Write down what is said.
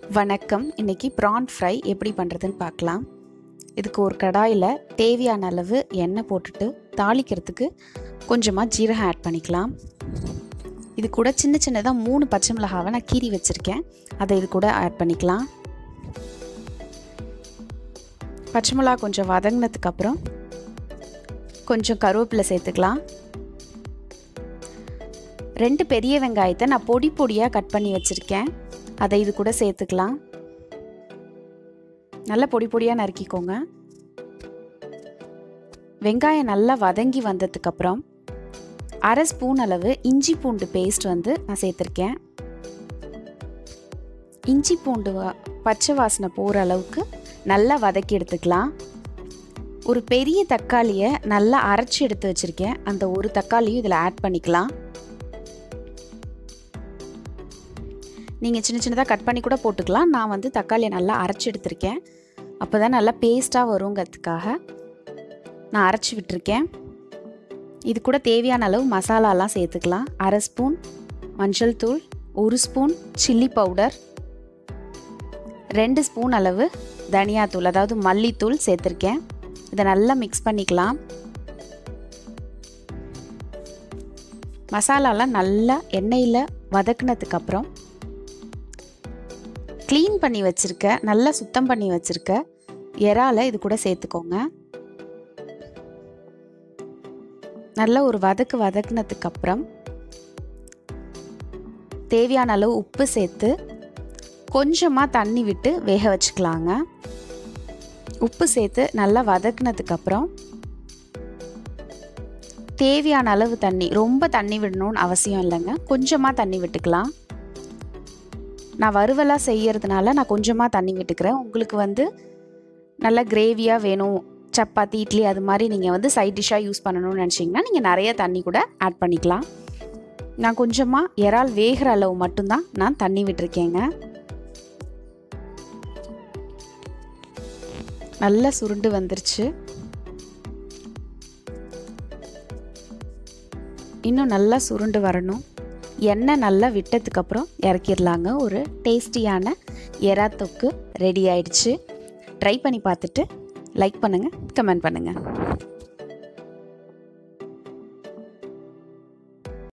வணக்கம் இன்னைக்கு PRAN fry எப்படி பண்ணுறதுன்னு பார்க்கலாம் இதுக்கு ஒரு கடாயில் தேவையான அளவு எண்ணெய் போட்டுட்டு தாளிக்கிறதுக்கு கொஞ்சமாக ஜீரகம் ஆட் பண்ணிக்கலாம் இது கூட சின்ன சின்னதாக மூணு பச்சை மிளகாவை நான் கீறி வச்சுருக்கேன் அதை இது கூட ஆட் பண்ணிக்கலாம் பச்சை மிளகா கொஞ்சம் வதங்கினதுக்கப்புறம் கொஞ்சம் கருவேப்பிலை சேர்த்துக்கலாம் ரெண்டு பெரிய வெங்காயத்தை நான் பொடி பொடியாக கட் பண்ணி வச்சுருக்கேன் அதை இது கூட சேர்த்துக்கலாம் நல்லா பொடி பொடியாக நறுக்கிக்கோங்க வெங்காயம் நல்லா வதங்கி வந்ததுக்கப்புறம் அரை ஸ்பூன் அளவு இஞ்சி பூண்டு பேஸ்ட் வந்து நான் சேர்த்துருக்கேன் இஞ்சி பூண்டு பச்சை வாசனை போகிற அளவுக்கு நல்லா வதக்கி எடுத்துக்கலாம் ஒரு பெரிய தக்காளியை நல்லா அரைச்சி எடுத்து வச்சுருக்கேன் அந்த ஒரு தக்காளியும் இதில் ஆட் பண்ணிக்கலாம் நீங்கள் சின்ன சின்னதாக கட் பண்ணி கூட போட்டுக்கலாம் நான் வந்து தக்காளியை நல்லா அரைச்சி எடுத்திருக்கேன் அப்போ தான் நல்லா பேஸ்ட்டாக வருங்கிறதுக்காக நான் அரைச்சி விட்டுருக்கேன் இது கூட தேவையான அளவு மசாலாலாம் சேர்த்துக்கலாம் அரை ஸ்பூன் மஞ்சள் தூள் ஒரு ஸ்பூன் சில்லி பவுடர் ரெண்டு ஸ்பூன் அளவு தனியாத்தூள் அதாவது மல்லித்தூள் சேர்த்துருக்கேன் இதை நல்லா மிக்ஸ் பண்ணிக்கலாம் மசாலாலாம் நல்லா எண்ணெயில் வதக்குனதுக்கப்புறம் க்ளீன் பண்ணி வச்சுருக்க நல்லா சுத்தம் பண்ணி வச்சுருக்க இறாலை இது கூட சேர்த்துக்கோங்க நல்லா ஒரு வதக்கு வதக்குனதுக்கப்புறம் தேவையான அளவு உப்பு சேர்த்து கொஞ்சமாக தண்ணி விட்டு வேக வச்சுக்கலாங்க உப்பு சேர்த்து நல்லா வதக்குனதுக்கப்புறம் தேவையான அளவு தண்ணி ரொம்ப தண்ணி விடணும்னு அவசியம் இல்லைங்க கொஞ்சமாக தண்ணி விட்டுக்கலாம் நான் வறுவலாக செய்யறதுனால நான் கொஞ்சமாக தண்ணி விட்டுக்கிறேன் உங்களுக்கு வந்து நல்ல கிரேவியாக வேணும் சப்பாத்தி இட்லி அது மாதிரி நீங்கள் வந்து சைட் டிஷ்ஷாக யூஸ் பண்ணணும்னு நினச்சிங்கன்னா நீங்கள் நிறைய தண்ணி கூட ஆட் பண்ணிக்கலாம் நான் கொஞ்சமாக இறால் வேகிற அளவு மட்டும்தான் நான் தண்ணி விட்டுருக்கேங்க நல்லா சுருண்டு வந்துருச்சு இன்னும் நல்லா சுருண்டு வரணும் எண்ணெய் நல்லா விட்டதுக்கப்புறம் இறக்கிடலாங்க ஒரு டேஸ்டியான எறா தொக்கு ரெடி ஆயிடுச்சு ட்ரை பண்ணி பார்த்துட்டு லைக் பண்ணுங்கள் கமெண்ட் பண்ணுங்கள்